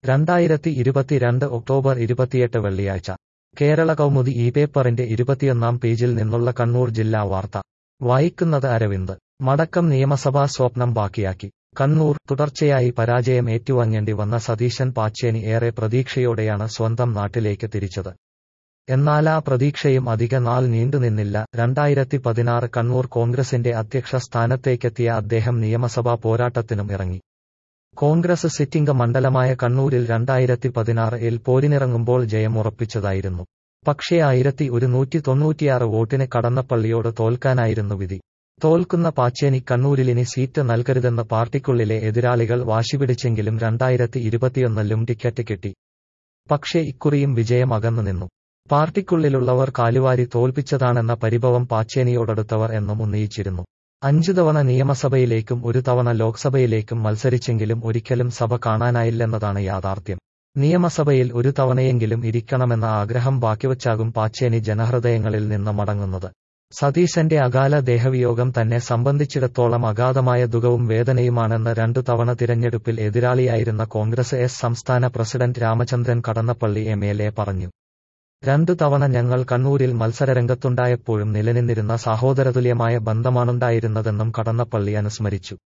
രണ്ടായിരത്തി ഇരുപത്തിരണ്ട് ഒക്ടോബർ ഇരുപത്തിയെട്ട് വെള്ളിയാഴ്ച കേരള കൗമുദി ഈ പേപ്പറിന്റെ ഇരുപത്തിയൊന്നാം പേജിൽ നിന്നുള്ള കണ്ണൂർ ജില്ലാ വാർത്ത വായിക്കുന്നത് അരവിന്ദ് മടക്കം നിയമസഭാ സ്വപ്നം ബാക്കിയാക്കി കണ്ണൂർ തുടർച്ചയായി പരാജയം ഏറ്റുവാങ്ങേണ്ടി വന്ന സതീശൻ പാച്ചേനി ഏറെ പ്രതീക്ഷയോടെയാണ് സ്വന്തം നാട്ടിലേക്ക് തിരിച്ചത് എന്നാൽ ആ പ്രതീക്ഷയും അധിക നാൾ നീണ്ടുനിന്നില്ല രണ്ടായിരത്തി പതിനാറ് കണ്ണൂർ കോൺഗ്രസിന്റെ അധ്യക്ഷ സ്ഥാനത്തേക്കെത്തിയ അദ്ദേഹം നിയമസഭാ പോരാട്ടത്തിനും ഇറങ്ങി കോൺഗ്രസ് സിറ്റിംഗ് മണ്ഡലമായ കണ്ണൂരിൽ രണ്ടായിരത്തി പതിനാറിൽ പോരിനിറങ്ങുമ്പോൾ ജയമുറപ്പിച്ചതായിരുന്നു പക്ഷേ ആയിരത്തി ഒരുന്നൂറ്റി തൊണ്ണൂറ്റിയാറ് വോട്ടിന് കടന്നപ്പള്ളിയോട് തോൽക്കാനായിരുന്നു വിധി തോൽക്കുന്ന പാച്ചേനി കണ്ണൂരിലിനി സീറ്റ് നൽകരുതെന്ന് പാർട്ടിക്കുള്ളിലെ എതിരാളികൾ വാശിപിടിച്ചെങ്കിലും രണ്ടായിരത്തി ഇരുപത്തിയൊന്നിലും ടിക്കറ്റ് കിട്ടി പക്ഷേ ഇക്കുറിയും വിജയം അകന്നു നിന്നു പാർട്ടിക്കുള്ളിലുള്ളവർ കാലുവാരി തോൽപ്പിച്ചതാണെന്ന പരിഭവം പാച്ചേനിയോടടുത്തവർ എന്നും ഉന്നയിച്ചിരുന്നു അഞ്ചു തവണ നിയമസഭയിലേക്കും ഒരു തവണ ലോക്സഭയിലേക്കും മത്സരിച്ചെങ്കിലും ഒരിക്കലും സഭ കാണാനായില്ലെന്നതാണ് യാഥാർത്ഥ്യം നിയമസഭയിൽ ഒരു തവണയെങ്കിലും ഇരിക്കണമെന്ന ആഗ്രഹം ബാക്കിവച്ചാകും പാച്ചേനി ജനഹൃദയങ്ങളിൽ നിന്ന് മടങ്ങുന്നത് സതീശന്റെ അകാല ദേഹവിയോഗം തന്നെ സംബന്ധിച്ചിടത്തോളം അഗാധമായ ദുഃഖവും വേദനയുമാണെന്ന് രണ്ടു തവണ തിരഞ്ഞെടുപ്പിൽ എതിരാളിയായിരുന്ന കോൺഗ്രസ് എസ് സംസ്ഥാന president Ramachandran Kadannappally M L A പറഞ്ഞു രണ്ടു തവണ ഞങ്ങൾ കണ്ണൂരിൽ മത്സരരംഗത്തുണ്ടായപ്പോഴും നിലനിന്നിരുന്ന സഹോദരതുല്യമായ ബന്ധമാണുണ്ടായിരുന്നതെന്നും കടന്നപ്പള്ളി അനുസ്മരിച്ചു